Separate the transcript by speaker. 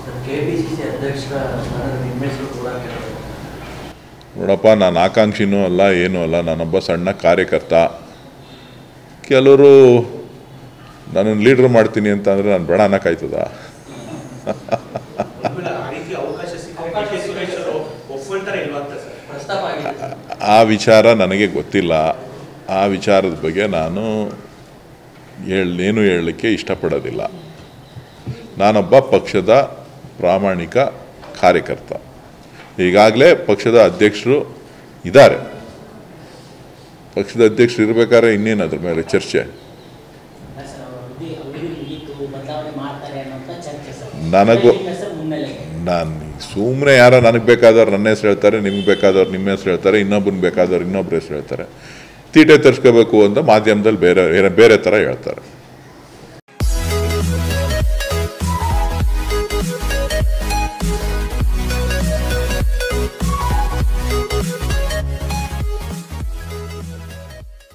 Speaker 1: sir K P C C ಅಧ್ಯಕ್ಷರ ಸ್ಥಾನದ ನಿಮ್ಮ ಹೆಸರು ಕೂಡ ಕೇಳಿದೆ
Speaker 2: ನೋಡಪ್ಪ ನಾನು ಆಕಾಂಕ್ಷಿನೂ ಅಲ್ಲ ಏನೂ ಅಲ್ಲ ನಾನೊಬ್ಬ ಸಣ್ಣ ಕಾರ್ಯಕರ್ತ ಕೆಲವರು ನನ್ನನ್ನು ಲೀಡ್ರ್ ಮಾಡ್ತೀನಿ ಅಂತ ಅಂದರೆ ನಾನು ಬೇಡ ಅನ್ನೋಕ್ಕಾಯ್ತದ
Speaker 3: ಆಮೇಲೆ ಆ ರೀತಿ ಅವಕಾಶ ಸಿಕ್ಕರೆ ಕೆ ಕೆ ಸುರೇಶ್ ಅವರು ಒಪ್ಕೊಳ್ತಾರೆ ಇಲ್ವಾ ಅಂತ ಸರ್
Speaker 1: ಪ್ರಸ್ತಾಪ ಆಗಿದೆ ಸರ್
Speaker 2: ಆ ವಿಚಾರ ನನಗೆ ಗೊತ್ತಿಲ್ಲ ಆ ವಿಚಾರದ ಬಗ್ಗೆ ನಾನು ಹೇಳ್ ಏನು ಹೇಳಲಿಕ್ಕೆ ಇಷ್ಟಪಡೋದಿಲ್ಲ ನಾನೊಬ್ಬ ಪಕ್ಷದ ಪ್ರಾಮಾಣಿಕ ಕಾರ್ಯಕರ್ತ ಈಗಾಗಲೇ ಪಕ್ಷದ ಅಧ್ಯಕ್ಷರು ಇದ್ದಾರೆ ಪಕ್ಷದ ಅಧ್ಯಕ್ಷರು ಇರಬೇಕಾದ್ರೆ ಇನ್ನೇನು ಅದ್ರ ಮೇಲೆ ಚರ್ಚೆ
Speaker 4: ಸರ್ ಅವರ ಅವಧಿ ಅವಧಿ ಮುಗೀತು ಬದಲಾವಣೆ ಮಾಡ್ತಾರೆ ಅನ್ನೋಂಥ ಚರ್ಚೆ ಸರ್
Speaker 2: ನನಗೂ-
Speaker 4: ನಿಮ್ಮ ಹೆಸರು ಮುನ್ನೆಲೆಗೆ
Speaker 2: ನಾನು ಸುಮ್ಮನೆ ಯಾರೋ ನನಗೆ ಬೇಕಾದವ್ರು ನನ್ನ ಹೆಸರು ಹೇಳ್ತಾರೆ ನಿಮ್ಗೆ ಬೇಕಾದವ್ರು ನಿಮ್ಮ ಹೆಸರು ಹೇಳ್ತಾರೆ ಇನ್ನೊಬ್ಬನ ಬೇಕಾದವ್ರು ಇನ್ನೊಬ್ರ ಹೆಸರು ಹೇಳ್ತಾರೆ ತೀಟೆ ತರಿಸ್ಕೋಬೇಕು ಅಂತ ಮಾಧ್ಯಮದಲ್ಲಿ ಬೇರೆ ಬೇರೆ ಬೇರೆ ಥರ ಹೇಳ್ತಾರೆ